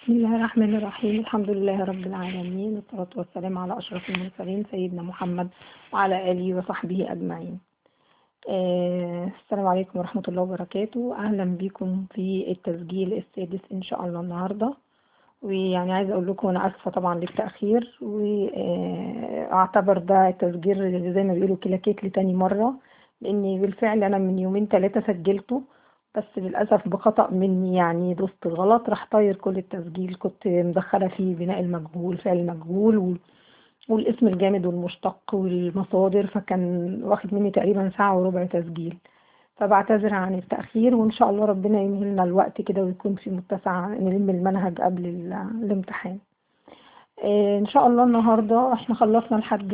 بسم الله الرحمن الرحيم الحمد لله رب العالمين والصلاة والسلام على أشرف المرسلين سيدنا محمد وعلى آله وصحبه أجمعين آه السلام عليكم ورحمة الله وبركاته أهلا بكم في التسجيل السادس إن شاء الله النهاردة ويعني عايزة أقول لكم أنا آسفة طبعا للتأخير وأعتبر ده التسجيل زي ما بيقولوا كده كيك لتاني مرة لأن بالفعل أنا من يومين ثلاثة سجلته بس للأسف بخطأ مني يعني دوست غلط راح طاير كل التسجيل كنت مدخلة فيه بناء المجهول فعل مجهول و... والاسم الجامد والمشتق والمصادر فكان واخد مني تقريبا ساعة وربع تسجيل فبعتذر عن التأخير وإن شاء الله ربنا يمهلنا الوقت كده ويكون في متسع نلم المنهج قبل ال... الامتحان إن شاء الله النهاردة احنا خلصنا لحد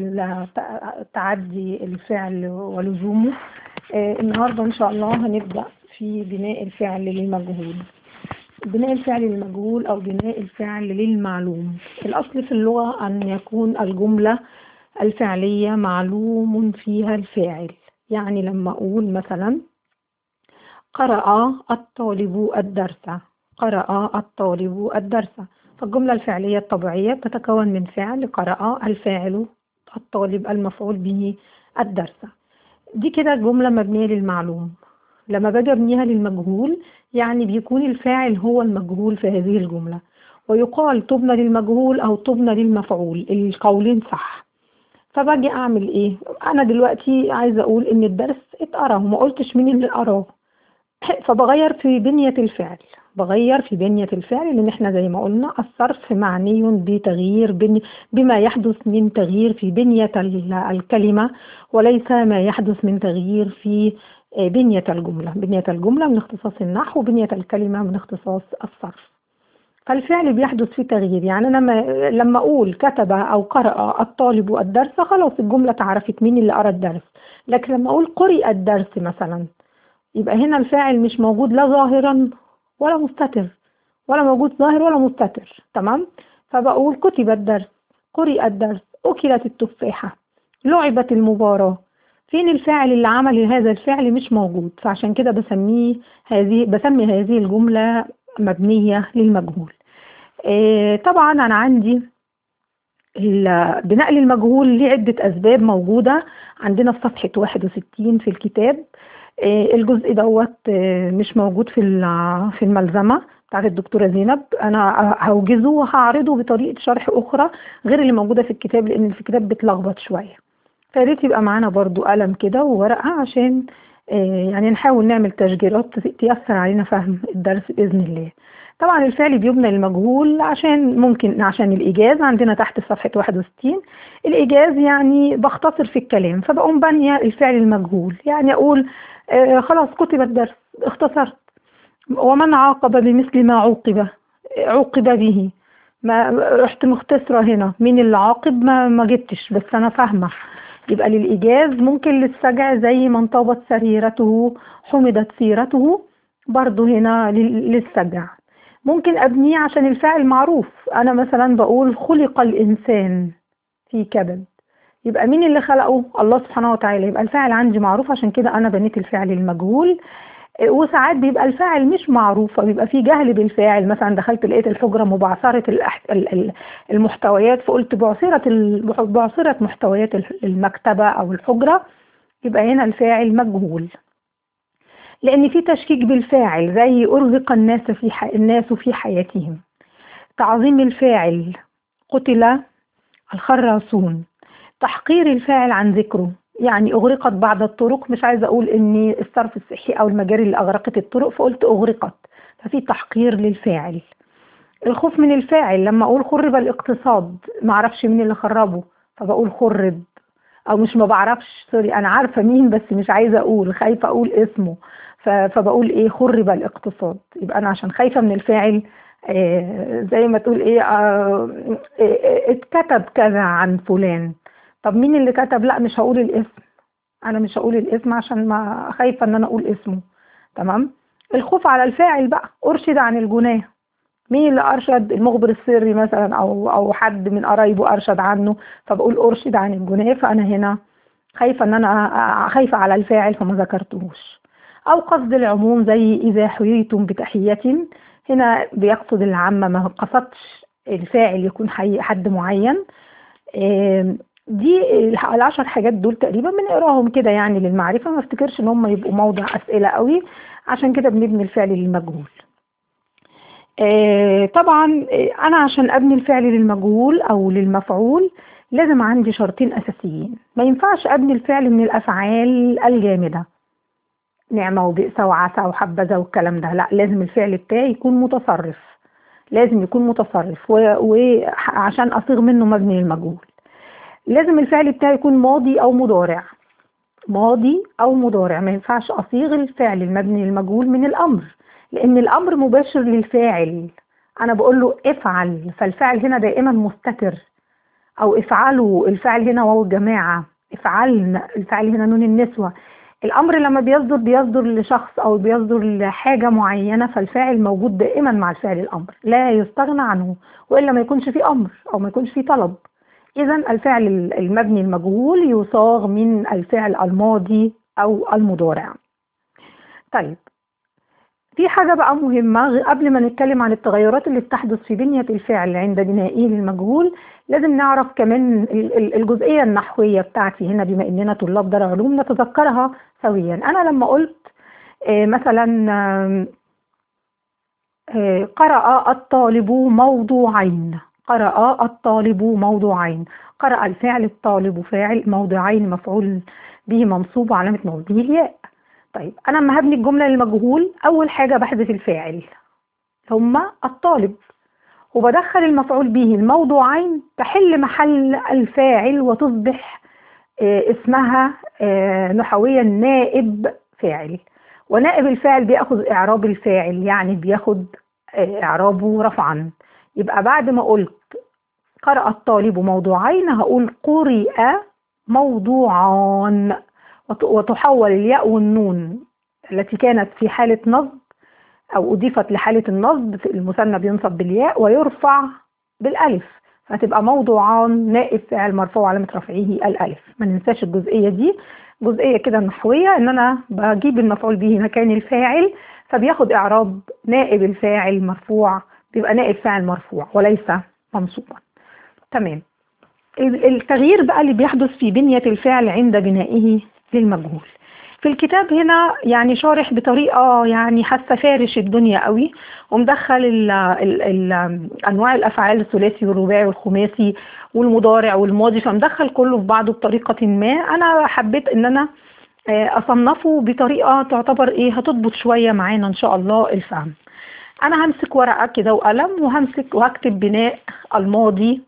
تعدي الفعل ولزومه النهاردة إن شاء الله هنبدأ في بناء الفعل للمجهول بناء الفعل للمجهول أو بناء الفعل للمعلوم الأصل في اللغة أن يكون الجملة الفعلية معلوم فيها الفاعل يعني لما أقول مثلا قرأ الطالب الدرس قرأ الطالب الدرس فالجملة الفعلية الطبيعية تتكون من فعل قرأ الفاعل الطالب المفعول به الدرس دي كده جملة مبنية للمعلوم لما باجي ابنيها للمجهول يعني بيكون الفاعل هو المجهول في هذه الجملة ويقال تبنى للمجهول أو تبنى للمفعول القولين صح فباجي أعمل إيه؟ أنا دلوقتي عايزة أقول إن الدرس اتقرا وما قلتش مين اللي قراه فبغير في بنية الفعل بغير في بنية الفعل لأن احنا زي ما قلنا الصرف معني بتغيير بني بما يحدث من تغيير في بنية الكلمة وليس ما يحدث من تغيير في بنية الجملة بنية الجملة من اختصاص النحو وبنية الكلمة من اختصاص الصرف فالفعل بيحدث فيه تغيير يعني أنا لما أقول كتب أو قرأ الطالب الدرس خلاص الجملة تعرفت مين اللي قرأ الدرس لكن لما أقول قرئ الدرس مثلا يبقى هنا الفاعل مش موجود لا ظاهرا ولا مستتر ولا موجود ظاهر ولا مستتر تمام فبقول كتب الدرس قرئ الدرس أكلت التفاحة لعبت المباراة فين الفاعل اللي عمل هذا الفعل مش موجود فعشان كده بسميه هذه بسمي هذه الجملة مبنية للمجهول آه طبعا أنا عندي بنقل المجهول ليه عدة أسباب موجودة عندنا في صفحة 61 في الكتاب الجزء دوت مش موجود في في الملزمه بتاعت الدكتوره زينب انا هوجزه وهعرضه بطريقه شرح اخرى غير اللي موجوده في الكتاب لان في الكتاب بتلخبط شويه فياريت يبقى معانا برضو قلم كده وورقه عشان يعني نحاول نعمل تشجيرات تيسر علينا فهم الدرس باذن الله طبعا الفعل بيبنى للمجهول عشان ممكن عشان الايجاز عندنا تحت صفحه 61 الايجاز يعني بختصر في الكلام فبقوم بانيه الفعل المجهول يعني اقول آه خلاص كتب الدرس اختصرت ومن عاقب بمثل ما عوقب عوقب به ما رحت مختصرة هنا مين اللي عاقب ما ما جبتش بس انا فاهمة يبقى للإيجاز ممكن للسجع زي من طابت سريرته حمدت سيرته برضو هنا للسجع ممكن أبنيه عشان الفاعل معروف أنا مثلا بقول خلق الإنسان في كبد يبقى مين اللي خلقه الله سبحانه وتعالى يبقى الفاعل عندي معروف عشان كده انا بنيت الفعل المجهول وساعات بيبقى الفاعل مش معروف فبيبقى في جهل بالفاعل مثلا دخلت لقيت الحجره مبعثره المحتويات فقلت بعثره بعثره محتويات المكتبه او الحجره يبقى هنا الفاعل مجهول لان في تشكيك بالفاعل زي ارزق الناس في ح... الناس في حياتهم تعظيم الفاعل قتل الخراصون تحقير الفاعل عن ذكره يعني أغرقت بعض الطرق مش عايزة أقول إن الصرف الصحي أو المجاري اللي أغرقت الطرق فقلت أغرقت ففي تحقير للفاعل الخوف من الفاعل لما أقول خرب الاقتصاد معرفش مين اللي خربه فبقول خرب أو مش ما بعرفش سوري أنا عارفة مين بس مش عايزة أقول خايفة أقول اسمه فبقول إيه خرب الاقتصاد يبقى أنا عشان خايفة من الفاعل آه زي ما تقول إيه آه اتكتب كذا عن فلان طب مين اللي كتب لا مش هقول الاسم انا مش هقول الاسم عشان ما خايفه ان انا اقول اسمه تمام الخوف على الفاعل بقى ارشد عن الجناه مين اللي ارشد المخبر السري مثلا او او حد من قرايبه ارشد عنه فبقول ارشد عن الجناه فانا هنا خايفه ان انا خايفه على الفاعل فما ذكرتهوش او قصد العموم زي اذا حييتم بتحيه هنا بيقصد العامة ما قصدش الفاعل يكون حي حد معين آم، دي الح- العشر حاجات دول تقريبا بنقراهم كده يعني للمعرفة ما افتكرش ان هم يبقوا موضع اسئلة قوي عشان كده بنبني الفعل للمجهول آه، طبعا آه، انا عشان ابني الفعل للمجهول او للمفعول لازم عندي شرطين اساسيين ما ينفعش ابني الفعل من الافعال الجامده نعمه وبئس وعسى وحبذا والكلام ده لا لازم الفعل بتاعي يكون متصرف لازم يكون متصرف وعشان اصيغ منه مبني للمجهول لازم الفعل بتاعي يكون ماضي او مضارع ماضي او مضارع ما ينفعش اصيغ الفعل المبني للمجهول من الامر لان الامر مباشر للفاعل انا بقول له افعل فالفعل هنا دائما مستتر او افعلوا الفعل هنا واو الجماعه افعلن الفعل هنا نون النسوه الامر لما بيصدر بيصدر لشخص او بيصدر لحاجه معينه فالفاعل موجود دائما مع الفعل الامر لا يستغنى عنه والا ما يكونش فيه امر او ما يكونش فيه طلب اذا الفعل المبني المجهول يصاغ من الفعل الماضي او المضارع طيب في حاجة بقى مهمة قبل ما نتكلم عن التغيرات اللي بتحدث في بنية الفعل عند بنائه للمجهول لازم نعرف كمان ال- ال- الجزئية النحوية بتاعتي هنا بما اننا طلاب دار علوم نتذكرها سويا انا لما قلت آه، مثلا آم، آه، قرأ الطالب موضوعين قرأ الطالب موضوعين قرأ الفعل الطالب فاعل موضوعين مفعول به منصوب وعلامة موضوعه الياء طيب انا لما هبني الجمله للمجهول اول حاجه بحذف الفاعل هما الطالب وبدخل المفعول به الموضوعين تحل محل الفاعل وتصبح آه، اسمها آه، نحويا نائب فاعل ونائب الفاعل بياخذ اعراب الفاعل يعني بياخد آه، اعرابه رفعا يبقى بعد ما قلت قرأ الطالب موضوعين هقول قرئ موضوعان وت- وتحول الياء والنون التي كانت في حالة نصب أو أضيفت لحالة النصب في المثنى بينصب بالياء ويرفع بالألف فتبقى موضوعان نائب فاعل مرفوع علامة رفعه الألف ما ننساش الجزئية دي جزئية كده نحوية إن أنا بجيب المفعول به مكان الفاعل فبياخد إعراب نائب الفاعل مرفوع بيبقى نائب فاعل مرفوع وليس منصوبا تمام ال- التغيير بقى اللي بيحدث في بنية الفعل عند بنائه للمجهول في الكتاب هنا يعني شارح بطريقة يعني حاسة فارش الدنيا قوي ومدخل ال ال ال أنواع الأفعال الثلاثي والرباعي والخماسي والمضارع والماضي فمدخل كله في بعضه بطريقة ما أنا حبيت إن أنا آه، أصنفه بطريقة تعتبر إيه هتضبط شوية معانا إن شاء الله الفهم أنا همسك ورقة كده وقلم وهمسك وهكتب بناء الماضي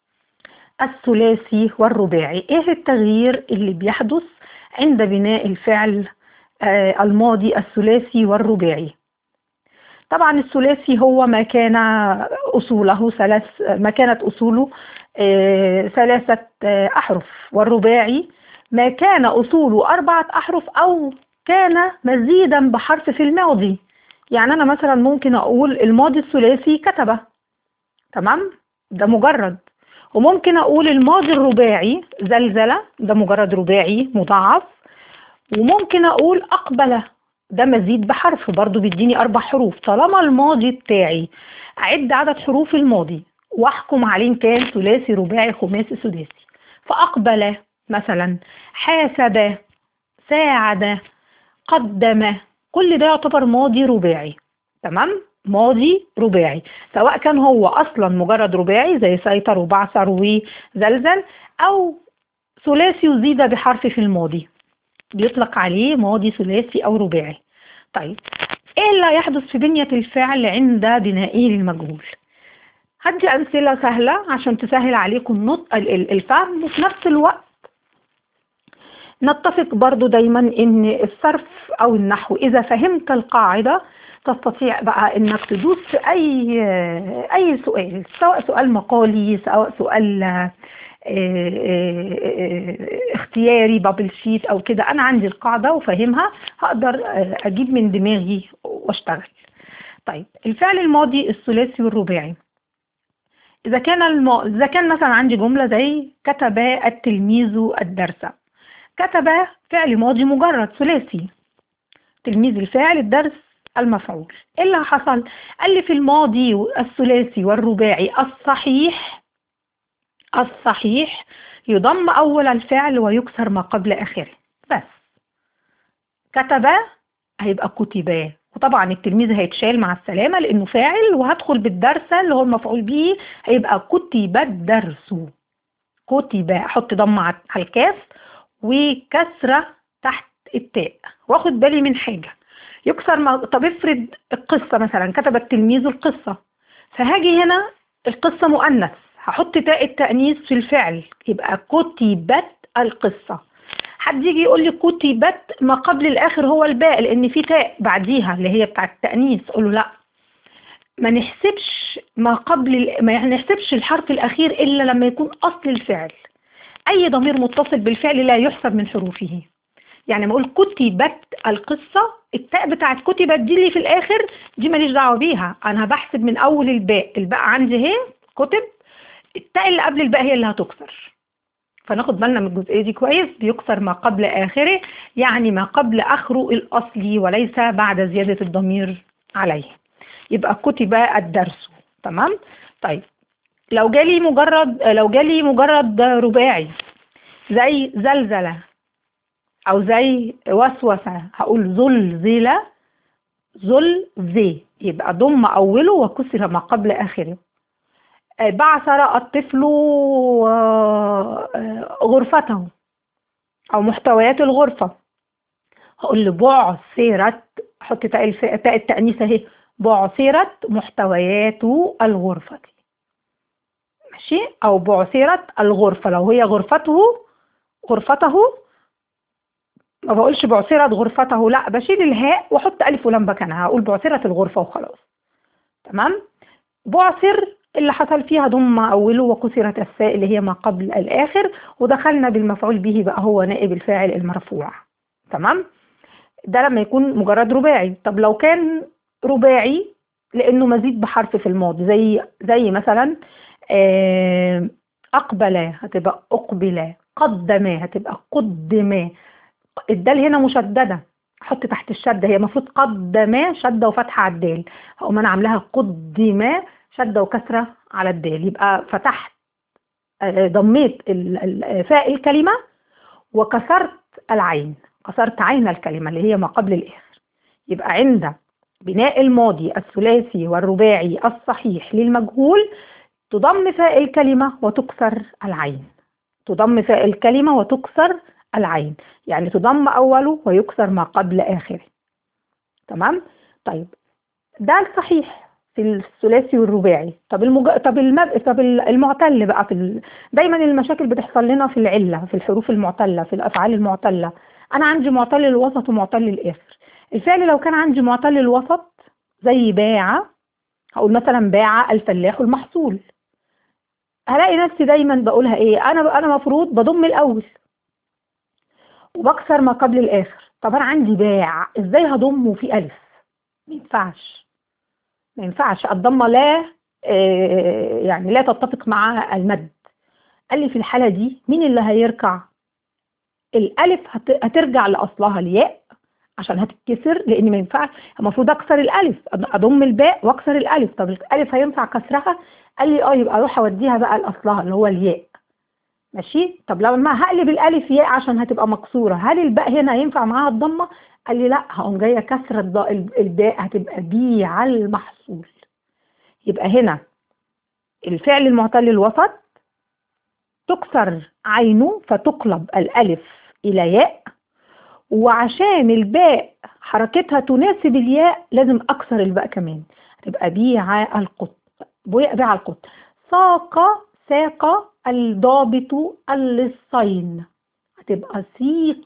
الثلاثي والرباعي ايه التغيير اللي بيحدث عند بناء الفعل آه، الماضي الثلاثي والرباعي طبعا الثلاثي هو ما كان اصوله ثلاث ما كانت اصوله آه، ثلاثه آه، احرف والرباعي ما كان اصوله اربعه احرف او كان مزيدا بحرف في الماضي يعني انا مثلا ممكن اقول الماضي الثلاثي كتب تمام ده مجرد وممكن اقول الماضي الرباعي زلزلة ده مجرد رباعي مضاعف وممكن اقول اقبل ده مزيد بحرف برضو بيديني اربع حروف طالما الماضي بتاعي اعد عدد حروف الماضي واحكم عليه إن كان ثلاثي رباعي خماسي سداسي فاقبل مثلا حاسب ساعد قدم كل ده يعتبر ماضي رباعي تمام ماضي رباعي سواء كان هو اصلا مجرد رباعي زي سيطر وبعثر وزلزل او ثلاثي يزيد بحرف في الماضي بيطلق عليه ماضي ثلاثي او رباعي طيب ايه اللي هيحدث في بنية الفعل عند بنائه للمجهول هدي امثلة سهلة عشان تسهل عليكم نطق ال- ال- الفهم وفي نفس الوقت نتفق برضو دايما ان الصرف او النحو اذا فهمت القاعدة تستطيع بقى انك تدوس في اي اي سؤال سواء سؤال مقالي سواء سؤال آه، آه، آه، اختياري بابل شيت او كده انا عندي القاعدة وفاهمها هقدر آه، اجيب من دماغي واشتغل طيب الفعل الماضي الثلاثي والرباعي اذا كان الم... اذا كان مثلا عندي جملة زي كتب التلميذ الدرس كتب فعل ماضي مجرد ثلاثي تلميذ الفاعل الدرس المفعول ايه اللي حصل قال لي في الماضي الثلاثي والرباعي الصحيح الصحيح يضم اول الفعل ويكسر ما قبل اخره بس كتب هيبقى كتبا وطبعا التلميذ هيتشال مع السلامه لانه فاعل وهدخل بالدرس اللي هو المفعول به هيبقى كتب الدرس كتب احط ضمه على الكاف وكسره تحت التاء واخد بالي من حاجه يكسر ما... طب افرض القصه مثلا كتب التلميذ القصه فهاجي هنا القصه مؤنث هحط تاء التانيث في الفعل يبقى كتبت القصه حد يجي يقول لي كتبت ما قبل الاخر هو الباء لان في تاء بعديها اللي هي بتاعه التانيث اقول له لا ما نحسبش ما قبل ما نحسبش الحرف الاخير الا لما يكون اصل الفعل اي ضمير متصل بالفعل لا يحسب من حروفه يعني ما اقول كتبت القصه التاء بتاعت كتبت دي اللي في الاخر دي ماليش دعوه بيها انا بحسب من اول الباء الباء عندي اهي كتب التاء اللي قبل الباء هي اللي هتكسر فناخد بالنا من الجزئيه دي كويس بيكسر ما قبل اخره يعني ما قبل اخره الاصلي وليس بعد زياده الضمير عليه يبقى كتب الدرس تمام طيب لو جالي مجرد لو جالي مجرد رباعي زي زلزله او زي وسوسه هقول زلزل زلزي يبقى ضم اوله وكسر ما قبل اخره بعثر الطفل غرفته او محتويات الغرفه هقول له بعثرت احط تاء تاء التانيث اهي بعثرت محتويات الغرفه ماشي او بعثرت الغرفه لو هي غرفته غرفته ما بقولش بعثرت غرفته لا بشيل الهاء واحط الف ولام مكانها هقول بعثرت الغرفه وخلاص تمام بعثر اللي حصل فيها ضم اوله وكسرت الساء اللي هي ما قبل الاخر ودخلنا بالمفعول به بقى هو نائب الفاعل المرفوع تمام ده لما يكون مجرد رباعي طب لو كان رباعي لانه مزيد بحرف في الماضي زي زي مثلا اقبل هتبقى اقبل قدم هتبقى قدم الدال هنا مشدده احط تحت الشده هي المفروض قدم شده وفتحه على الدال هقوم انا عاملاها قدم شده وكسره على الدال يبقى فتحت ضميت فاء الكلمه وكسرت العين كسرت عين الكلمه اللي هي ما قبل الاخر يبقى عند بناء الماضي الثلاثي والرباعي الصحيح للمجهول تضم فاء الكلمه وتكسر العين تضم فاء الكلمه وتكسر العين يعني تضم أوله ويكسر ما قبل آخره تمام طيب ده الصحيح في الثلاثي والرباعي طب المج... طب المب... طب المعتل بقى في ال... دايما المشاكل بتحصل لنا في العله في الحروف المعتله في الافعال المعتله انا عندي معتل الوسط ومعتل الاخر الفعل لو كان عندي معتل الوسط زي باع هقول مثلا باع الفلاح المحصول هلاقي نفسي دايما بقولها ايه انا انا مفروض بضم الاول وبكسر ما قبل الاخر طب انا عندي باع ازاي هضم وفي الف ما ينفعش ما ينفعش الضمه لا آه يعني لا تتفق مع المد قال لي في الحاله دي مين اللي هيركع الالف هترجع لاصلها الياء عشان هتتكسر لان ما ينفعش المفروض اكسر الالف اضم الباء واكسر الالف طب الالف هينفع كسرها قال لي اه يبقى اروح اوديها بقى لاصلها اللي هو الياء ماشي طب لو ما هقلب الالف ياء عشان هتبقى مكسوره هل الباء هنا ينفع معاها الضمه قال لي لا هقوم جايه كسر الباء هتبقى بيع المحصول يبقى هنا الفعل المعتل الوسط تكسر عينه فتقلب الالف الى ياء وعشان الباء حركتها تناسب الياء لازم اكسر الباء كمان هتبقى بيع القط بيع القط ساق ساق الضابط اللصين هتبقى سيق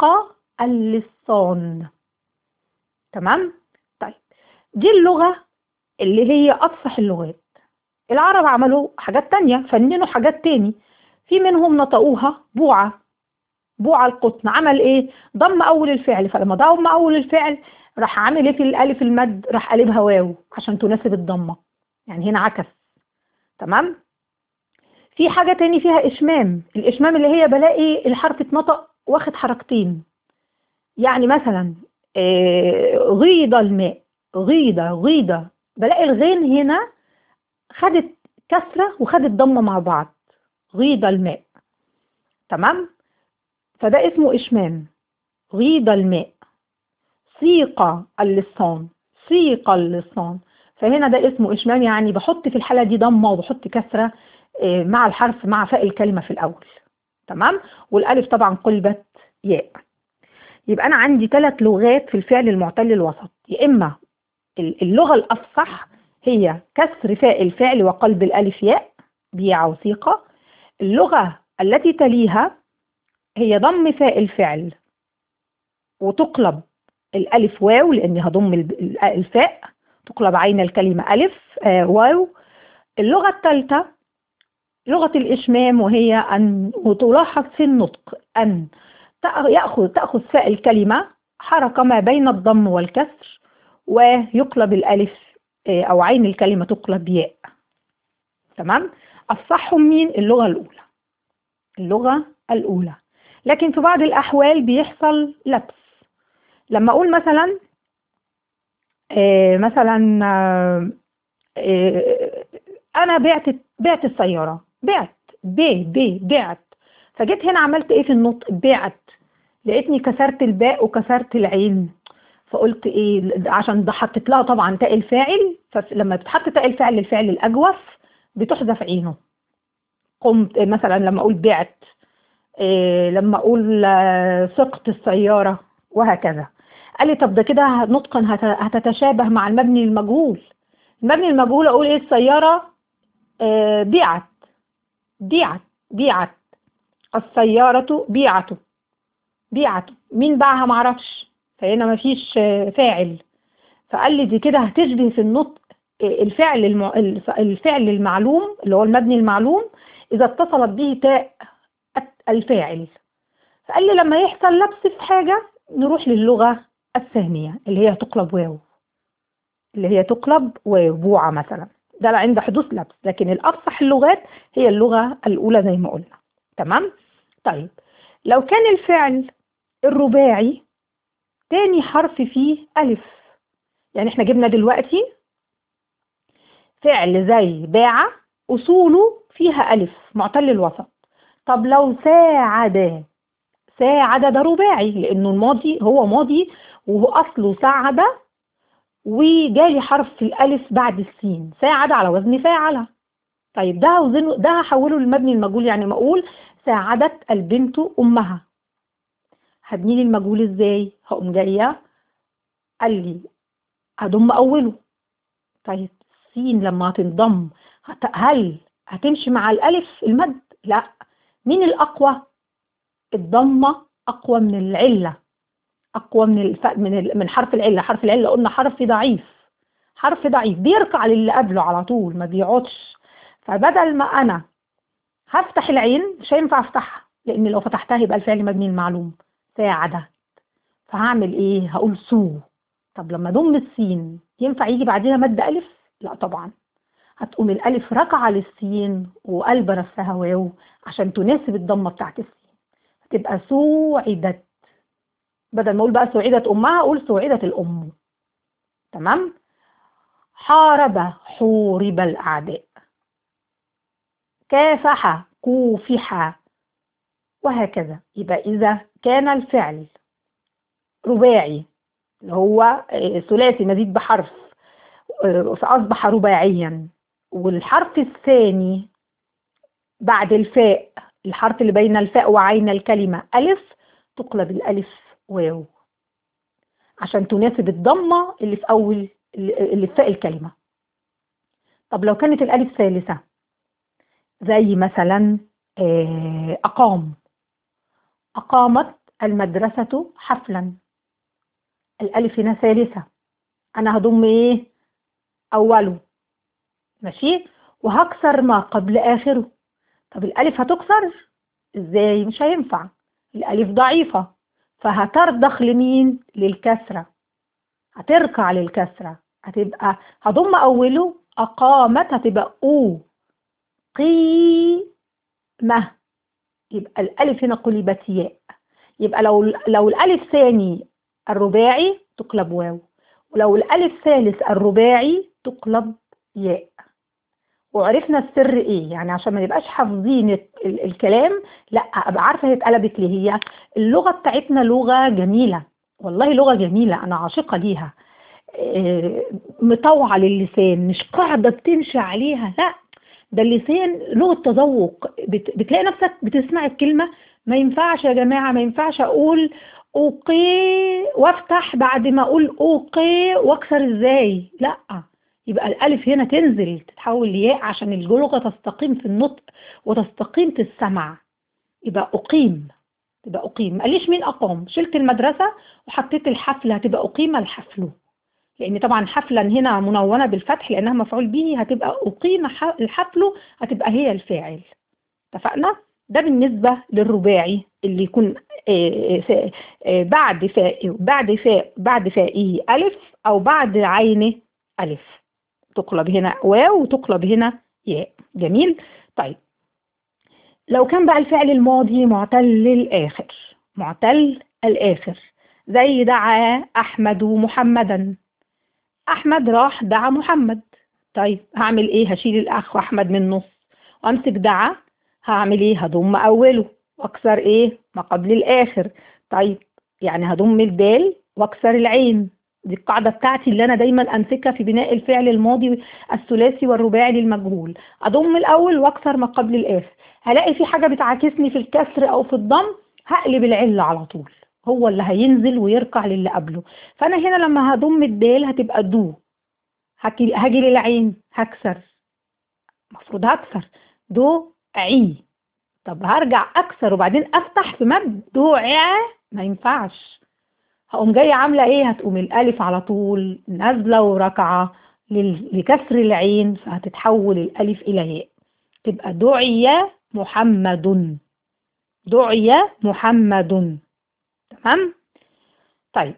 اللصان تمام طيب دي اللغة اللي هي أفصح اللغات العرب عملوا حاجات تانية فننوا حاجات تاني في منهم نطقوها بوعة بوعة القطن عمل ايه ضم اول الفعل فلما ضم اول الفعل راح عامل ايه في الالف المد راح قلبها واو عشان تناسب الضمه يعني هنا عكس تمام في حاجة تاني فيها إشمام الإشمام اللي هي بلاقي الحرف اتنطق واخد حركتين يعني مثلا غيض الماء غيضة غيضة بلاقي الغين هنا خدت كسرة وخدت ضمة مع بعض غيض الماء تمام فده اسمه إشمام غيض الماء سيق اللسان سيق اللسان فهنا ده اسمه إشمام يعني بحط في الحالة دي ضمة وبحط كسرة آه، مع الحرف مع فاء الكلمة في الأول تمام والألف طبعا قلبت ياء يبقى أنا عندي ثلاث لغات في الفعل المعتل الوسط يا إما ال- اللغة الأفصح هي كسر فاء الفعل وقلب الألف ياء بيع وثيقة اللغة التي تليها هي ضم فاء الفعل وتقلب الألف واو لأني هضم ال- ال- الفاء تقلب عين الكلمة ألف آه واو اللغة الثالثة لغة الإشمام وهي أن وتلاحظ في النطق أن تأ- يأخذ تأخذ فاء الكلمة حركة ما بين الضم والكسر ويقلب الألف آه، أو عين الكلمة تقلب ياء تمام الصحهم مين اللغة الأولى اللغة الأولى لكن في بعض الأحوال بيحصل لبس لما أقول مثلا آه، مثلا آه، آه، أنا بعت بعت السيارة بعت ب ب بعت فجيت هنا عملت إيه في النطق بعت لقيتني كسرت الباء وكسرت العين فقلت ايه عشان ده حطيت لها طبعا تاء الفاعل فلما بتحط تاء الفاعل للفعل الاجوف بتحذف عينه قمت مثلا لما اقول بعت إيه لما اقول آه، سقت السياره وهكذا قال لي طب ده كده نطقا هت- هتتشابه مع المبني المجهول المبني المجهول اقول ايه السياره آه، بيعت بيعت بيعت السياره بيعته بيعته مين باعها معرفش فهنا مفيش آه، فاعل فقال لي دي كده هتشبه في النطق آه، الفعل الم... الفعل المعلوم اللي هو المبني المعلوم إذا اتصلت به تاء الفاعل فقال لي لما يحصل لبس في حاجة نروح للغة الثانية اللي هي تقلب واو اللي هي تقلب واو بوعة مثلا ده عند حدوث لبس لكن الأفصح اللغات هي اللغة الأولى زي ما قلنا تمام طيب لو كان الفعل الرباعي تاني حرف فيه ألف يعني احنا جبنا دلوقتي فعل زي باع أصوله فيها ألف معتل الوسط طب لو ساعد ساعد ده رباعي لأنه الماضي هو ماضي وهو أصله ساعد وجالي حرف الألف بعد السين ساعد على وزن فاعل طيب ده هوزنه ده هحوله للمبني المجهول يعني ما أقول ساعدت البنت أمها هبني لي المجهول ازاي هقوم جايه قال لي هضم اوله طيب سين لما هتنضم هت- هل هتمشي مع الالف المد لا مين الاقوى الضمه اقوى من العله اقوى من الف... من ال... من حرف العله حرف العله قلنا حرف ضعيف حرف ضعيف بيركع للي قبله على طول ما بيقعدش فبدل ما انا هفتح العين مش هينفع افتحها لان لو فتحتها يبقى الفعل مبني المعلوم ساعدت فهعمل ايه هقول سو طب لما ضم السين ينفع يجي بعدها مد الف لا طبعا هتقوم الالف راكعه للسين وقلب نفسها واو عشان تناسب الضمه بتاعت السين هتبقى سوعدت بدل ما اقول بقى سوعدت امها اقول سوعدت الام تمام حارب حورب الاعداء كافح كوفح وهكذا يبقى إذا كان الفعل رباعي اللي هو آه، ثلاثي مزيد بحرف آه، فأصبح رباعيا والحرف الثاني بعد الفاء الحرف اللي بين الفاء وعين الكلمة ألف تقلب الألف واو عشان تناسب الضمة اللي في أول اللي في فاء الكلمة طب لو كانت الألف ثالثة زي مثلا آه، أقام أقامت المدرسة حفلا الألف هنا ثالثة أنا هضم إيه أوله ماشي وهكسر ما قبل آخره طب الألف هتكسر إزاي مش هينفع الألف ضعيفة فهترضخ لمين للكسرة هتركع للكسرة هتبقى هضم أوله أقامت هتبقى أو قيمة يبقى الألف هنا قلبت ياء يبقى لو لو الألف ثاني الرباعي تقلب واو ولو الألف ثالث الرباعي تقلب ياء وعرفنا السر ايه يعني عشان ما نبقاش حافظين ال- ال- الكلام لا ابقى عارفه هي اتقلبت ليه هي اللغه بتاعتنا لغه جميله والله لغه جميله انا عاشقه ليها آه، مطوعه للسان مش قاعده بتمشي عليها لا ده اللسان لغه تذوق بت- بتلاقي نفسك بتسمع الكلمه ما ينفعش يا جماعه ما ينفعش اقول اوقي وافتح بعد ما اقول اوقي واكسر ازاي لا يبقى الالف هنا تنزل تتحول لياء عشان اللغه تستقيم في النطق وتستقيم في السمع يبقى اقيم تبقى اقيم ما قاليش مين اقام شلت المدرسه وحطيت الحفله هتبقى اقيم الحفل لان طبعا حفلا هنا منونه بالفتح لانها مفعول به هتبقى اقيم ح- الحفل هتبقى هي الفاعل اتفقنا ده بالنسبه للرباعي اللي يكون آه، آه، آه، بعد فاء بعد فاء بعد فائه الف او بعد عينه الف تقلب هنا واو وتقلب هنا ياء جميل طيب لو كان بقى الفعل الماضي معتل الآخر معتل الآخر زي دعا أحمد محمدا أحمد راح دعا محمد طيب هعمل إيه هشيل الأخ أحمد من النص وأمسك دعا هعمل إيه هضم أوله وأكسر إيه ما قبل الآخر طيب يعني هضم الدال وأكسر العين دي القاعدة بتاعتي اللي أنا دايما أمسكها في بناء الفعل الماضي الثلاثي والرباعي للمجهول أضم الأول وأكسر ما قبل الآخر هلاقي في حاجة بتعاكسني في الكسر أو في الضم هقلب العلة على طول هو اللي هينزل ويركع للي قبله فأنا هنا لما هضم الدال هتبقى دو هاجي هاجي للعين هكسر المفروض هكسر دو عي طب هرجع أكسر وبعدين أفتح في مد دو عا ما ينفعش هقوم جاية عاملة إيه هتقوم الألف على طول نازلة وراكعة لل- لكسر العين فهتتحول الألف إلى ياء تبقى دعي محمد دعي محمد تمام طيب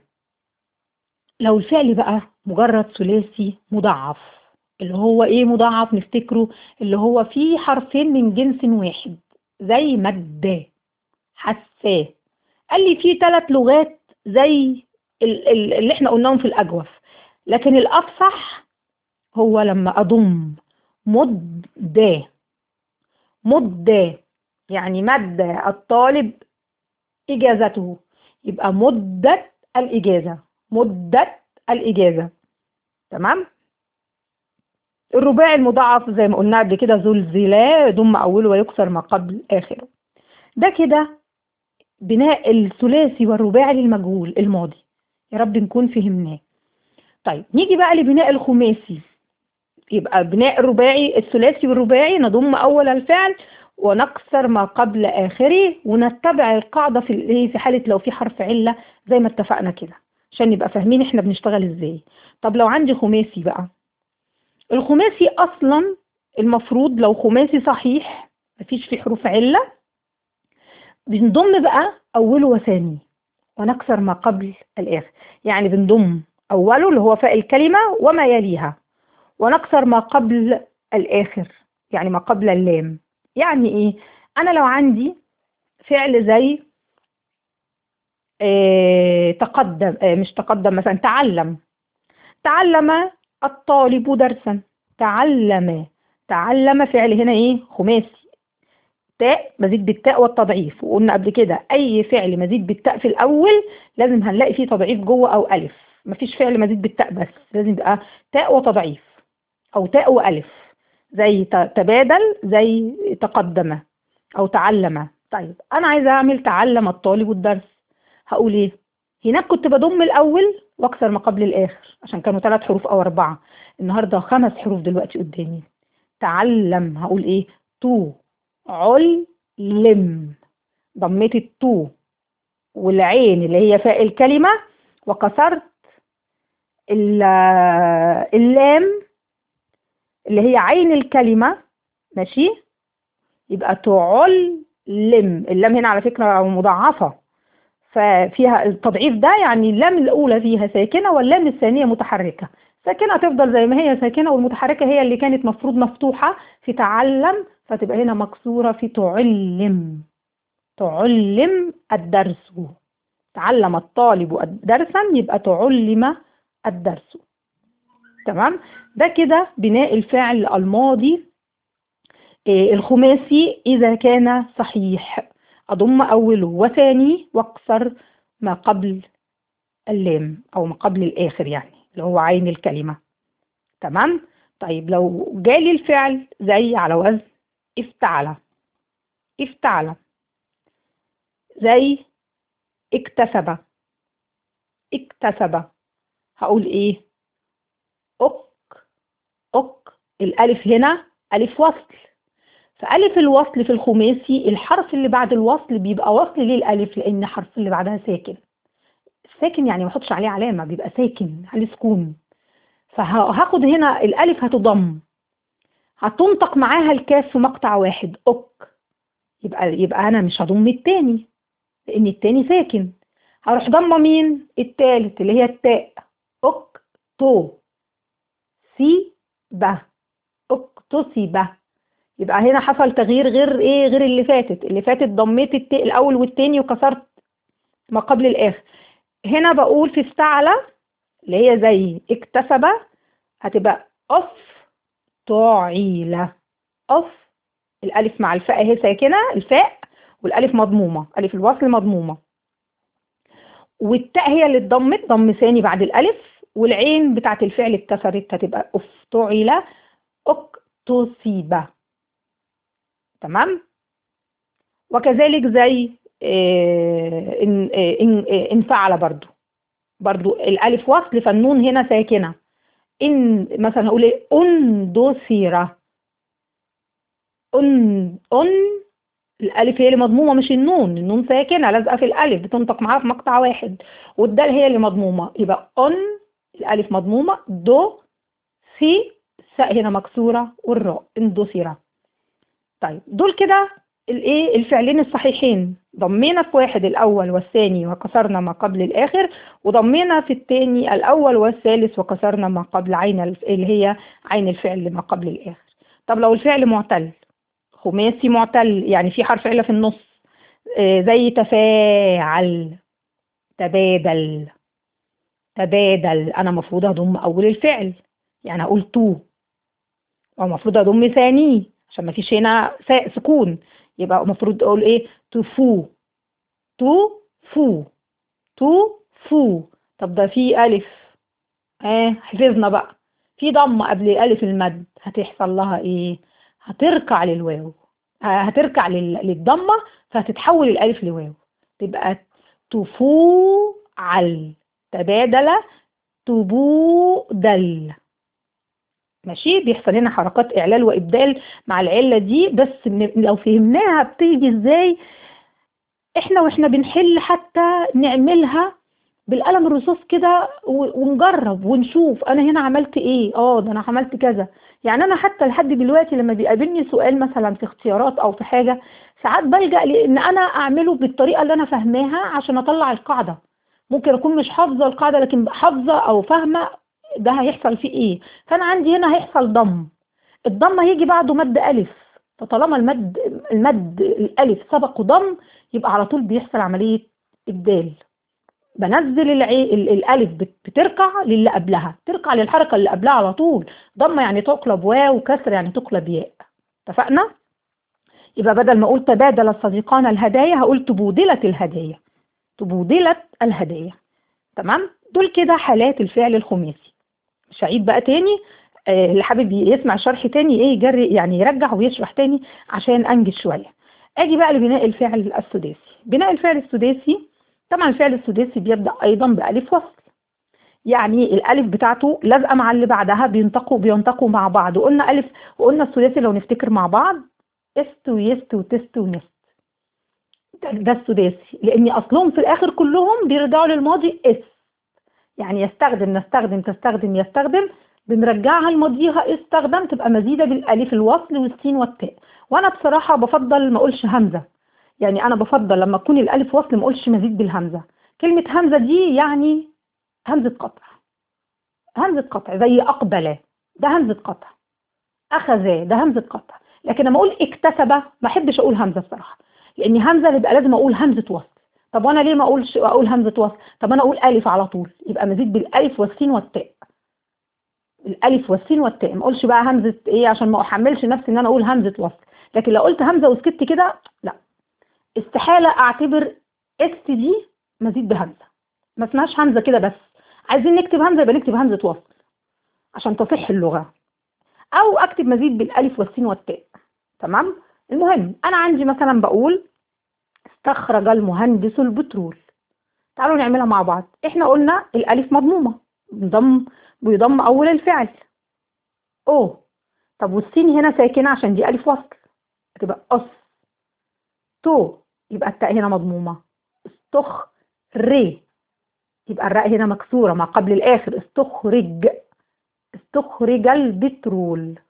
لو الفعل بقى مجرد ثلاثي مضاعف اللي هو ايه مضاعف نفتكره اللي هو فيه حرفين من جنس واحد زي مد حساه قال لي في ثلاث لغات زي ال- ال- اللي احنا قلناهم في الاجوف لكن الافصح هو لما اضم مد مد يعني مد الطالب إجازته يبقى مدة الإجازة مدة الإجازة تمام الرباعي المضاعف زي ما قلنا قبل كده زلزلا يضم أوله ويكسر ما قبل آخره ده كده بناء الثلاثي والرباعي للمجهول الماضي يا رب نكون فهمناه طيب نيجي بقى لبناء الخماسي يبقى بناء الرباعي الثلاثي والرباعي نضم أول الفعل ونكسر ما قبل آخره ونتبع القاعدة في الايه في حالة لو في حرف علة زي ما اتفقنا كده عشان نبقى فاهمين احنا بنشتغل ازاي طب لو عندي خماسي بقى الخماسي أصلا المفروض لو خماسي صحيح مفيش فيه حروف علة بنضم بقى أوله وثانيه ونكسر ما قبل الآخر يعني بنضم أوله اللي هو فاء الكلمة وما يليها ونكسر ما قبل الآخر يعني ما قبل اللام يعني إيه أنا لو عندي فعل زي آه تقدم آه مش تقدم مثلا تعلم تعلم الطالب درسا تعلم تعلم فعل هنا ايه خماسي تاء مزيد بالتاء والتضعيف وقلنا قبل كده اي فعل مزيد بالتاء في الاول لازم هنلاقي فيه تضعيف جوه او الف مفيش فعل مزيد بالتاء بس لازم يبقى تاء وتضعيف او تاء والف زي تبادل زي تقدم او تعلم طيب انا عايزه اعمل تعلم الطالب الدرس هقول ايه هناك كنت بضم الاول واكسر ما قبل الاخر عشان كانوا ثلاث حروف او اربعه النهارده خمس حروف دلوقتي قدامي تعلم هقول ايه تو علم ضميت التو والعين اللي هي فاء الكلمه وكسرت اللام اللي هي عين الكلمه ماشي يبقى تعلم اللام هنا على فكره مضاعفه ففيها التضعيف ده يعني اللام الأولى فيها ساكنة واللام الثانية متحركة ساكنة تفضل زي ما هي ساكنة والمتحركة هي اللي كانت مفروض مفتوحة في تعلم فتبقى هنا مكسورة في تعلم تعلم الدرس تعلم الطالب درسا يبقى تعلم الدرس تمام ده كده بناء الفعل الماضي آه، الخماسي إذا كان صحيح أضم أوله وثاني واكسر ما قبل اللام أو ما قبل الآخر يعني اللي هو عين الكلمة تمام طيب لو جالي الفعل زي على وزن افتعل افتعل زي اكتسب اكتسب هقول ايه أك أك الألف هنا ألف وصل فألف الوصل في الخماسي الحرف اللي بعد الوصل بيبقى وصل للألف لأن الحرف اللي بعدها ساكن ساكن يعني ما احطش عليه علامة بيبقى ساكن عليه سكون فهاخد هنا الألف هتضم هتنطق معاها الكاف في مقطع واحد أك يبقى يبقى أنا مش هضم التاني لأن التاني ساكن هروح ضمه مين التالت اللي هي التاء أك تو سي به اكتسب يبقى هنا حصل تغيير غير ايه غير اللي فاتت اللي فاتت ضميت الت الاول والتاني وكسرت ما قبل الاخر هنا بقول في استعلى اللي هي زي اكتسب هتبقى اف تعيلة اف الالف مع الفاء اهي ساكنه الفاء والالف مضمومه الف الوصل مضمومه والتاء هي اللي اتضمت ضم ثاني بعد الالف والعين بتاعت الفعل اتكسرت هتبقى افتعل اكتسب تمام وكذلك زي آه، ان آه، ان آه، انفعل برضو برضو الالف وصل فالنون هنا ساكنه ان مثلا هقول ايه اندثر ان ان الالف هي اللي مضمومه مش النون النون ساكنه لازقه في الالف بتنطق معاها في مقطع واحد والدال هي اللي مضمومه يبقى ان الالف مضمومه دو سي الساء هنا مكسوره والراء اندثر طيب دول كده الايه الفعلين الصحيحين ضمينا في واحد الاول والثاني وكسرنا ما قبل الاخر وضمينا في الثاني الاول والثالث وكسرنا ما قبل عين الف- اللي هي عين الفعل ما قبل الاخر طب لو الفعل معتل خماسي معتل يعني في حرف عله في النص آه، زي تفاعل تبادل تبادل انا المفروض اضم اول الفعل يعني اقول تو ومفروض اضم ثانيه عشان ما فيش هنا سا- سكون يبقى المفروض اقول ايه تفو تو فو تو فو طب ده في الف اه حفظنا بقى في ضمه قبل الالف المد هتحصل لها ايه هتركع للواو آه، هتركع لل- للضمه فهتتحول الالف لواو تبقى تفوعل تبادل تبودل ماشي بيحصل هنا حركات اعلال وابدال مع العله دي بس من- لو فهمناها بتيجي ازاي احنا واحنا بنحل حتى نعملها بالقلم الرصاص كده و- ونجرب ونشوف انا هنا عملت ايه اه ده انا عملت كذا يعني انا حتى لحد دلوقتي لما بيقابلني سؤال مثلا في اختيارات او في حاجه ساعات بلجأ لان انا اعمله بالطريقه اللي انا فاهماها عشان اطلع القاعده ممكن اكون مش حافظه القاعده لكن حافظه او فاهمه ده هيحصل فيه ايه فانا عندي هنا هيحصل ضم الضم هيجي بعده مد الف فطالما المد المد الالف سبقه ضم يبقى على طول بيحصل عمليه ابدال بنزل العي... ال- الالف بت- بتركع للي قبلها تركع للحركه اللي قبلها على طول ضمه يعني تقلب واو وكسر يعني تقلب ياء اتفقنا يبقى بدل ما اقول تبادل الصديقان الهدايا هقول تبودلت الهدايا تبودلت الهدايا تمام دول كده حالات الفعل الخماسي مش هعيد بقى تاني آه، اللي حابب يسمع شرح تاني ايه يجري يعني يرجع ويشرح تاني عشان انجز شويه اجي بقى لبناء الفعل السداسي بناء الفعل السداسي طبعا الفعل السداسي بيبدا ايضا بالف وصل يعني الالف بتاعته لازقه مع اللي بعدها بينطقوا بينطقوا مع بعض وقلنا الف وقلنا السداسي لو نفتكر مع بعض است ويست وتست ونست ده, ده السداسي لان اصلهم في الاخر كلهم بيرجعوا للماضي اس يعني يستخدم نستخدم تستخدم يستخدم بنرجعها لماضيها استخدم تبقى مزيده بالالف الوصل والسين والتاء وانا بصراحه بفضل ما اقولش همزه يعني انا بفضل لما تكون الالف وصل ما اقولش مزيد بالهمزه كلمه همزه دي يعني همزه قطع همزه قطع زي اقبل ده همزه قطع اخذ ده همزه قطع لكن لما اقول اكتسب ما احبش اقول همزه الصراحه لان همزه يبقى لازم اقول همزه وصل طب وانا ليه ما اقولش اقول همزه وصل طب انا اقول الف على طول يبقى مزيد بالالف والسين والتاء الالف والسين والتاء ما اقولش بقى همزه ايه عشان ما احملش نفسي ان انا اقول همزه وصل لكن لو قلت همزه وسكت كده لا استحاله اعتبر اس دي مزيد بهمزه ما اسمهاش همزه كده بس عايزين نكتب همزه يبقى نكتب همزه وصل عشان تصح اللغه او اكتب مزيد بالالف والسين والتاء تمام المهم انا عندي مثلا بقول استخرج المهندس البترول تعالوا نعملها مع بعض احنا قلنا الالف مضمومه بيضم بيضم اول الفعل او طب والسين هنا ساكنه عشان دي الف وصل هتبقى اس تو يبقى التاء هنا مضمومه استخ ري يبقى الراء هنا مكسوره ما قبل الاخر استخرج استخرج البترول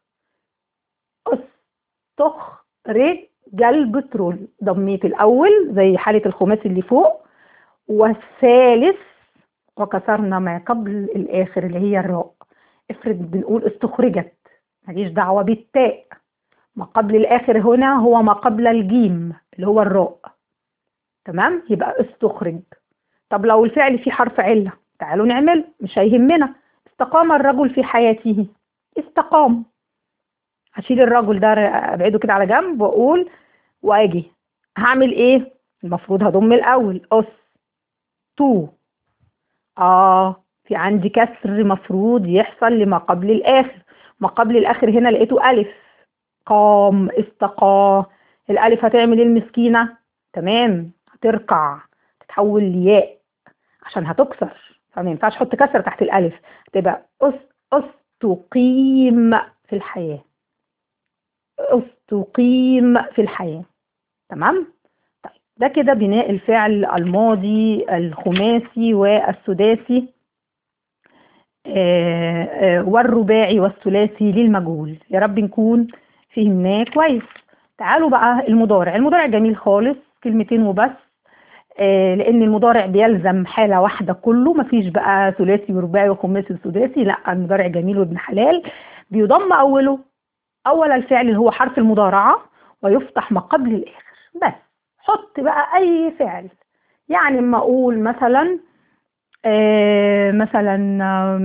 استخرج البترول ضميت الاول زي حاله الخماسي اللي فوق والثالث وكسرنا ما قبل الاخر اللي هي الراء افرض بنقول استخرجت ماليش دعوه بالتاء ما قبل الاخر هنا هو ما قبل الجيم اللي هو الراء تمام يبقى استخرج طب لو الفعل فيه حرف عله تعالوا نعمل مش هيهمنا استقام الرجل في حياته استقام هشيل الرجل ده ابعده كده على جنب واقول واجي هعمل ايه المفروض هضم الاول اس تو اه في عندي كسر مفروض يحصل لما قبل الاخر ما قبل الاخر هنا لقيته الف قام استقى الالف هتعمل ايه المسكينه تمام هتركع تتحول لياء عشان هتكسر فما ينفعش احط كسر تحت الالف تبقى اس اس تقيم في الحياه اس تقيم في الحياه تمام طيب ده كده بناء الفعل الماضي الخماسي والسداسي آه آه والرباعي والثلاثي للمجهول يا رب نكون فهمناه كويس تعالوا بقى المضارع المضارع جميل خالص كلمتين وبس آه لان المضارع بيلزم حاله واحده كله مفيش بقى ثلاثي ورباعي وخماسي وسداسي لا المضارع جميل وابن حلال بيضم اوله اول الفعل اللي هو حرف المضارعه ويفتح ما قبل الاخر بس حط بقى اي فعل يعني اما اقول مثلا آه مثلا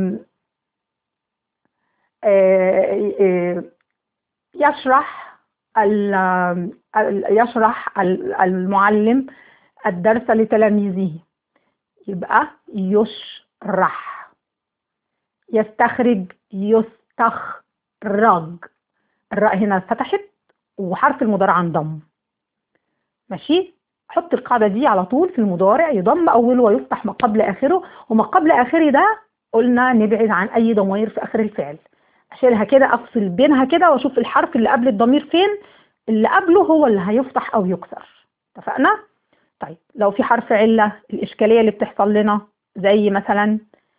آه يشرح يشرح المعلم الدرس لتلاميذه يبقى يشرح يستخرج يستخرج الراء هنا فتحت وحرف المضارع انضم ماشي حط القاعده دي على طول في المضارع يضم اوله ويفتح ما قبل اخره وما قبل اخره ده قلنا نبعد عن اي ضمير في اخر الفعل اشيلها كده افصل بينها كده واشوف الحرف اللي قبل الضمير فين اللي قبله هو اللي هيفتح او يكسر اتفقنا طيب لو في حرف عله الاشكاليه اللي بتحصل لنا زي مثلا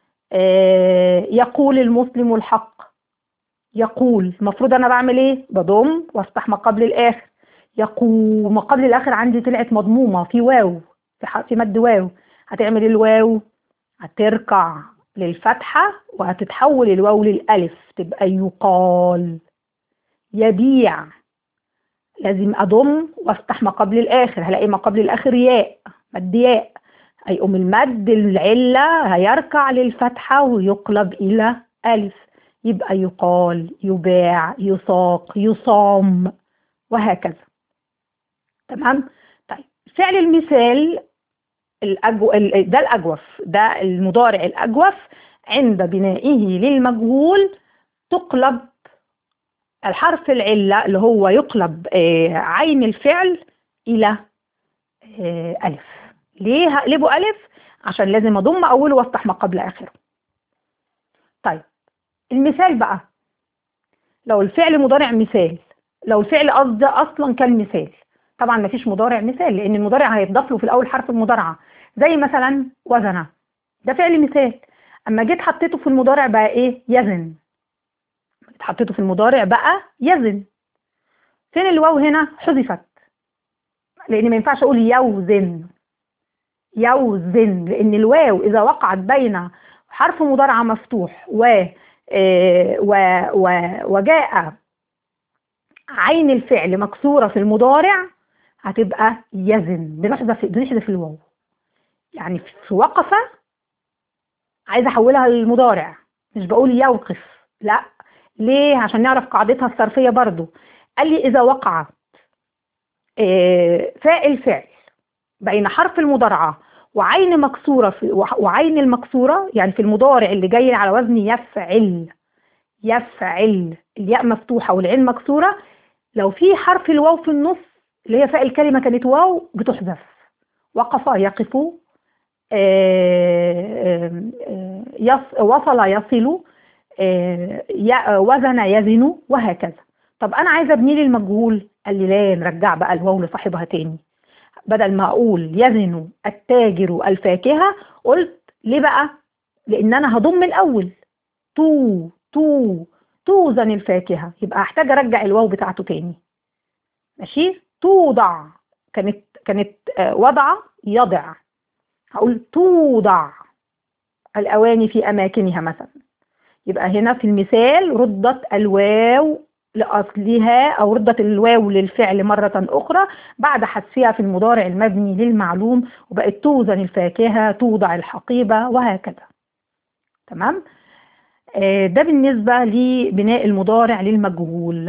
آه يقول المسلم الحق يقول المفروض انا بعمل ايه بضم وافتح ما قبل الاخر يقول ما قبل الاخر عندي طلعت مضمومه في واو في, في مد واو هتعمل الواو هتركع للفتحه وهتتحول الواو للالف تبقى يقال يبيع لازم اضم وافتح ما قبل الاخر هلاقي ما قبل الاخر ياء مد ياء هيقوم المد العله هيركع للفتحه ويقلب الى الف يبقى يقال يباع يساق يصام وهكذا تمام طيب فعل المثال الأجو... ده الأجوف ده المضارع الأجوف عند بنائه للمجهول تقلب الحرف العلة اللي هو يقلب عين الفعل إلى ألف ليه هقلبه ألف عشان لازم أضم أوله وأفتح ما قبل آخره طيب المثال بقى لو الفعل مضارع مثال لو الفعل قصد اصلا كالمثال طبعا مفيش مضارع مثال لان المضارع هيتضاف له في الاول حرف المضارعه زي مثلا وزن ده فعل مثال اما جيت حطيته في المضارع بقى ايه يزن جيت حطيته في المضارع بقى يزن فين الواو هنا حذفت لان ما ينفعش اقول يوزن يوزن لان الواو اذا وقعت بين حرف مضارعه مفتوح و و و وجاء عين الفعل مكسورة في المضارع هتبقى يزن بنحذف بنحذف الواو يعني في وقفة عايزة أحولها للمضارع مش بقول يوقف لا ليه عشان نعرف قاعدتها الصرفية برضو قال لي إذا وقعت آه، فاعل فعل بين حرف المضارعة وعين مكسورة في وعين المكسورة يعني في المضارع اللي جاي على وزن يفعل يفعل الياء مفتوحة والعين مكسورة لو في حرف الواو في النص اللي هي فاء الكلمة كانت واو بتحذف وقف يقف آه، آه، يص وصل يصل آه، ي- وزن يزن وهكذا طب انا عايزه ابني لي المجهول قال لي لا نرجع بقى الواو لصاحبها تاني بدل ما اقول يزن التاجر الفاكهه قلت ليه بقى لان انا هضم الاول تو تو توزن الفاكهه يبقى هحتاج ارجع الواو بتاعته تاني ماشي توضع كانت كانت آه، وضع يضع هقول توضع الأواني في أماكنها مثلا يبقى هنا في المثال ردت الواو لأصلها أو ردت الواو للفعل مرة أخرى بعد حذفها في المضارع المبني للمعلوم وبقت توزن الفاكهة توضع الحقيبة وهكذا تمام آه، ده بالنسبة لبناء المضارع للمجهول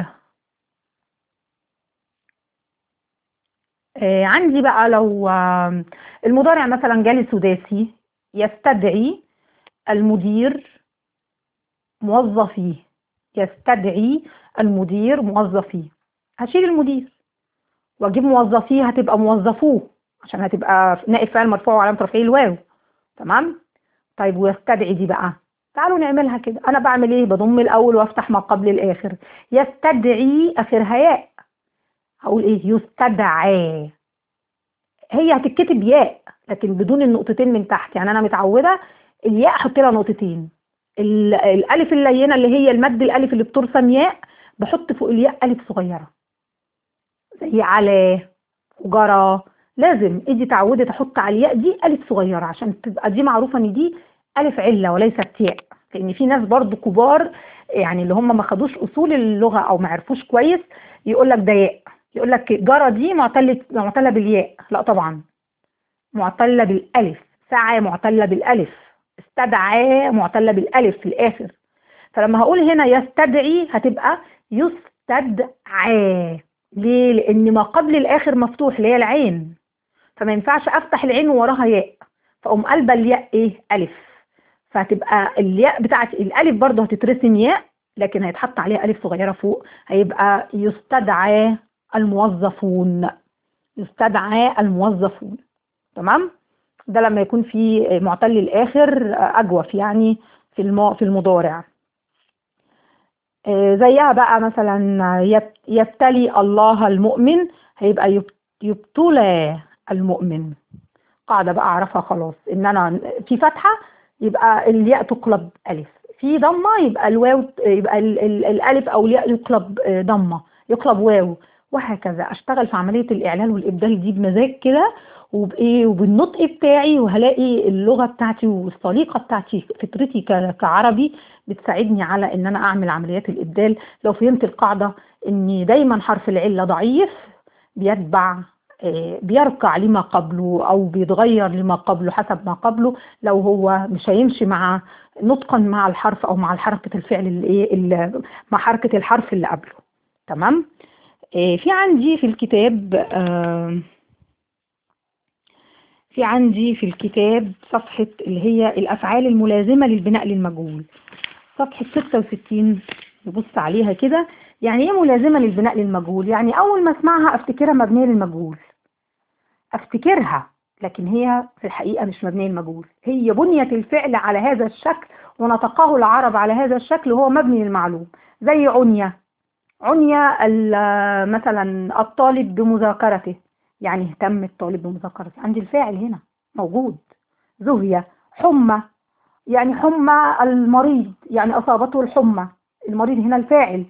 آه، عندي بقى لو آه، المضارع مثلا جالي سداسي يستدعي المدير موظفيه يستدعي المدير موظفيه هشيل المدير واجيب موظفيه هتبقى موظفوه عشان هتبقى نائب فاعل مرفوع وعلامه رفعه الواو تمام طيب ويستدعي دي بقى تعالوا نعملها كده انا بعمل ايه بضم الاول وافتح ما قبل الاخر يستدعي اخرها ياء هقول ايه يستدعى هي هتتكتب ياء لكن بدون النقطتين من تحت يعني انا متعوده الياء احط لها نقطتين ال- الالف اللينه اللي هي المد الالف اللي بترسم ياء بحط فوق الياء الف صغيره زي على وجرى لازم ايدي اتعودت احط على الياء دي الف صغيره عشان تبقى دي معروفه ان دي الف عله وليست ياء لان في ناس برضو كبار يعني اللي هم ما خدوش اصول اللغه او ما عرفوش كويس يقول لك ده ياء يقول لك جرى دي معتله معتله بالياء لا طبعا معتله بالالف سعى معتله بالالف استدعى معتله بالالف في الاخر فلما هقول هنا يستدعي هتبقى يستدعى ليه لان ما قبل الاخر مفتوح اللي هي العين فما ينفعش افتح العين ووراها ياء فاقوم قلبه الياء ايه الف فهتبقى الياء بتاعت الالف برضه هتترسم ياء لكن هيتحط عليها الف صغيره فوق هيبقى يستدعى الموظفون يستدعى الموظفون تمام ده لما يكون في معتل الاخر اجوف يعني في المو في المضارع آه، زيها بقى مثلا يب- يبتلي الله المؤمن هيبقى يب- يبتلى المؤمن قاعدة بقى أعرفها خلاص إن أنا في فتحة يبقى الياء تقلب ألف في ضمة يبقى الواو يبقى ال- ال- الألف أو الياء يقلب آه، ضمة يقلب واو وهكذا أشتغل في عملية الإعلان والإبدال دي بمزاج كده وبإيه وبالنطق بتاعي وهلاقي اللغة بتاعتي والسليقة بتاعتي فطرتي ك- كعربي بتساعدني على إن أنا أعمل عمليات الإبدال لو فهمت القاعدة إن دايما حرف العلة ضعيف بيتبع آه، بيركع لما قبله او بيتغير لما قبله حسب ما قبله لو هو مش هيمشي مع نطقا مع الحرف او مع حركه الفعل اللي ايه اللي- مع حركه الحرف اللي قبله تمام آه، في عندي في الكتاب آه، في عندي في الكتاب صفحة اللي هي الأفعال الملازمة للبناء للمجهول صفحة 66 نبص عليها كده يعني ايه ملازمة للبناء للمجهول يعني أول ما أسمعها أفتكرها مبنية للمجهول أفتكرها لكن هي في الحقيقة مش مبنية للمجهول هي بنيت الفعل على هذا الشكل ونطقه العرب على هذا الشكل وهو مبني للمعلوم زي عنية عنية ال- مثلا الطالب بمذاكرته يعني اهتم الطالب بمذاكرته عندي الفاعل هنا موجود زهية حمى يعني حمى المريض يعني أصابته الحمى المريض هنا الفاعل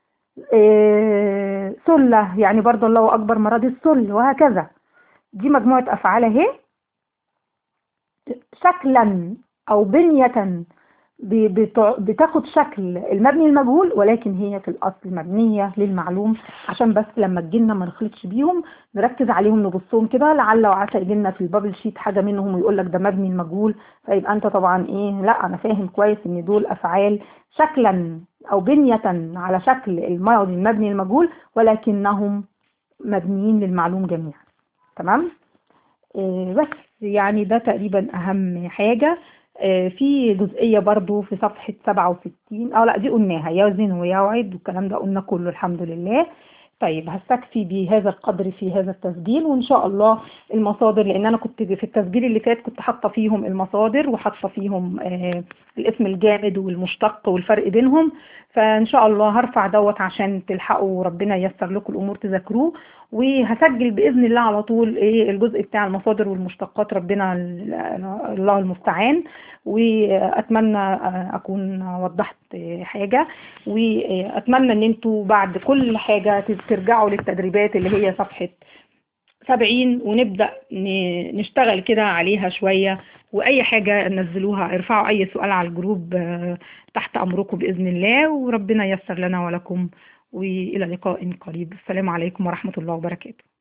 إيه سلة يعني برضه الله أكبر مرض السل وهكذا دي مجموعة أفعال اهي شكلا أو بنية ب- بتع- بتاخد شكل المبني المجهول ولكن هي في الأصل مبنية للمعلوم عشان بس لما تجيلنا ما نخلطش بيهم نركز عليهم نبصهم كده لعل وعسى يجيلنا في البابل شيت حاجة منهم ويقول لك ده مبني المجهول فيبقى أنت طبعا إيه لا أنا فاهم كويس إن دول أفعال شكلا أو بنية على شكل الماضي المبني المجهول ولكنهم مبنيين للمعلوم جميعا تمام آه، بس يعني ده تقريبا أهم حاجة آه، في جزئية برضو في صفحة 67 اه لا دي قلناها يوزن ويوعد والكلام ده قلنا كله الحمد لله طيب هستكفي بهذا القدر في هذا التسجيل وان شاء الله المصادر لان انا كنت في التسجيل اللي فات كنت حاطه فيهم المصادر وحاطه فيهم آه الاسم الجامد والمشتق والفرق بينهم فان شاء الله هرفع دوت عشان تلحقوا ربنا ييسر لكم الامور تذاكروه وهسجل باذن الله على طول ايه الجزء بتاع المصادر والمشتقات ربنا ال- الله المستعان واتمنى اكون وضحت حاجه واتمنى ان انتوا بعد كل حاجه ترجعوا للتدريبات اللي هي صفحه 70 ونبدأ ن- نشتغل كده عليها شوية وأي حاجة نزلوها ارفعوا أي سؤال على الجروب آه، تحت أمركم بإذن الله وربنا ييسر لنا ولكم وإلى لقاء قريب السلام عليكم ورحمة الله وبركاته